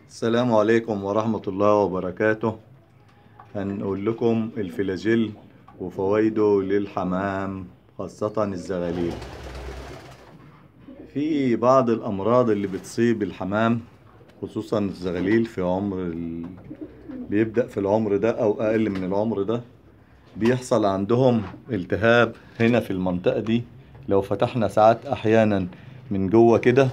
السلام عليكم ورحمة الله وبركاته هنقول لكم الفلاجيل وفوائده للحمام خاصة الزغاليل في بعض الأمراض اللي بتصيب الحمام خصوصا الزغاليل في عمر ال... بيبدأ في العمر ده أو أقل من العمر ده بيحصل عندهم التهاب هنا في المنطقة دي لو فتحنا ساعات أحيانا من جوه كده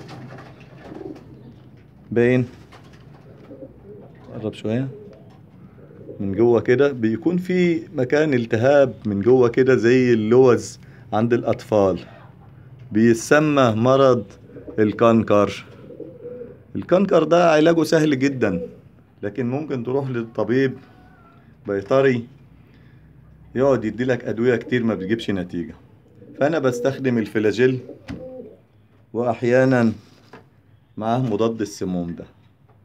باين قرب شوية من جوه كده بيكون في مكان التهاب من جوه كده زي اللوز عند الأطفال بيسمى مرض الكنكر الكنكر ده علاجه سهل جدا لكن ممكن تروح للطبيب بيطري يقعد يديلك أدوية كتير ما بتجيبش نتيجة فأنا بستخدم الفلاجيل وأحيانا معاه مضاد السموم ده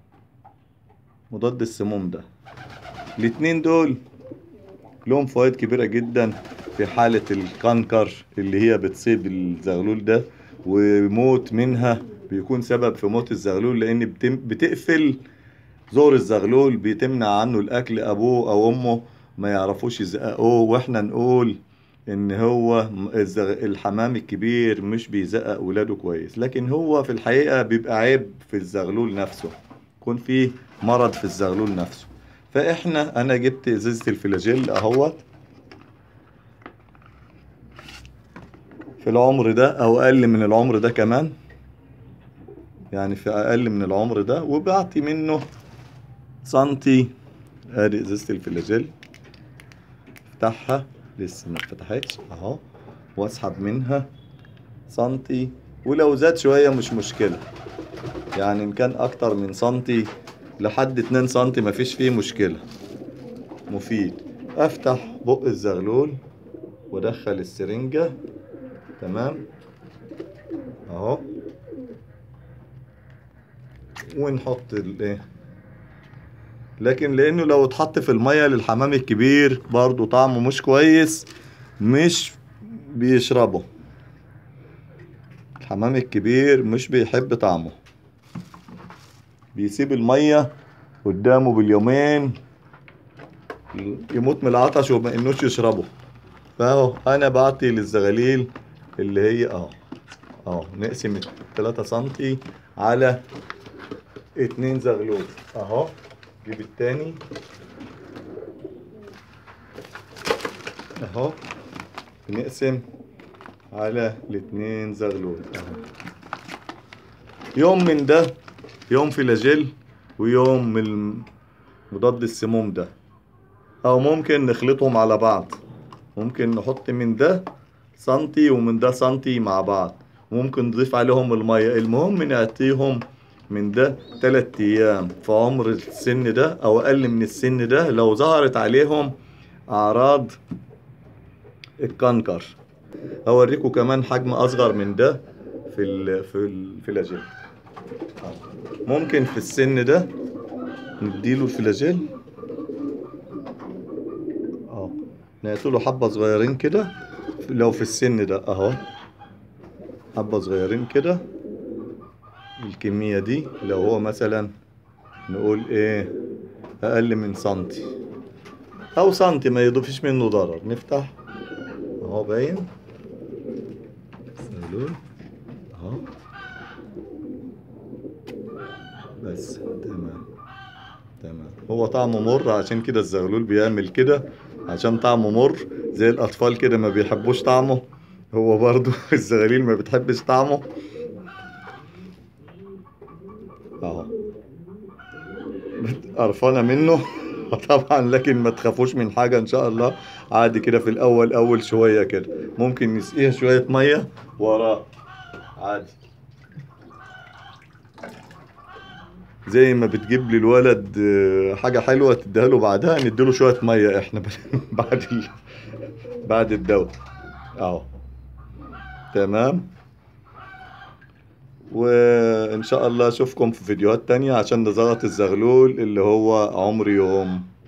مضاد السموم ده الاتنين دول لهم فوائد كبيرة جدا في حالة الكنكر اللي هي بتصيب الزغلول ده وموت منها بيكون سبب في موت الزغلول لأن بتم بتقفل زور الزغلول بتمنع عنه الأكل أبوه أو أمه ما يعرفوش يزققوه وإحنا نقول إن هو الزغ... الحمام الكبير مش بيزقق ولاده كويس لكن هو في الحقيقة بيبقى عيب في الزغلول نفسه يكون فيه مرض في الزغلول نفسه فاحنا انا جبت ازازه الفلاجيل اهوت في العمر ده او اقل من العمر ده كمان يعني في اقل من العمر ده وبعطي منه سنتي ادي ازازه الفلاجيل افتحها لسه ما اتفتحتش اهو واسحب منها سنتي ولو زاد شويه مش مشكله يعني ان كان اكتر من سنتي لحد 2 سنتي مفيش فيه مشكلة مفيد افتح بق الزغلول وادخل السرنجة تمام اهو ونحط الايه لكن لانه لو اتحط في المية للحمام الكبير برضو طعمه مش كويس مش بيشربه الحمام الكبير مش بيحب طعمه بيسيب المية قدامه باليومين يموت من العطش وما انوش يشربه فاهو انا بعطي للزغاليل اللي هي اهو اهو نقسم 3 سنتي على اتنين زغلول اهو جيب التاني اهو نقسم على الاتنين زغلول اهو يوم من ده يوم فلاجيل ويوم من مضاد السموم ده او ممكن نخلطهم على بعض ممكن نحط من ده سنتي ومن ده سنتي مع بعض ممكن نضيف عليهم المية المهم نعطيهم من ده تلات ايام في عمر السن ده او اقل من السن ده لو ظهرت عليهم اعراض الكنكر اوريكم كمان حجم اصغر من ده في ال في الفلاجيل ممكن في السن ده نديله الفلاجيل اه نعطيله حبة صغيرين كده لو في السن ده اهو حبة صغيرين كده الكمية دي لو هو مثلا نقول ايه اقل من سنتي او سنتي ما يضيفش منه ضرر نفتح اهو باين سلول اهو بس تمام تمام هو طعمه مر عشان كده الزغلول بيعمل كده عشان طعمه مر زي الاطفال كده ما بيحبوش طعمه هو برضو الزغاليل ما بتحبش طعمه اهو قرفانة منه طبعا لكن ما تخافوش من حاجة ان شاء الله عادي كده في الاول اول شوية كده ممكن نسقيها شوية مية وراه عادي زي ما بتجيب لي الولد حاجة حلوة تديها له بعدها نديله شوية مية احنا بعد ال... بعد الدواء اهو تمام وان شاء الله اشوفكم في فيديوهات تانية عشان نزغط الزغلول اللي هو عمر يوم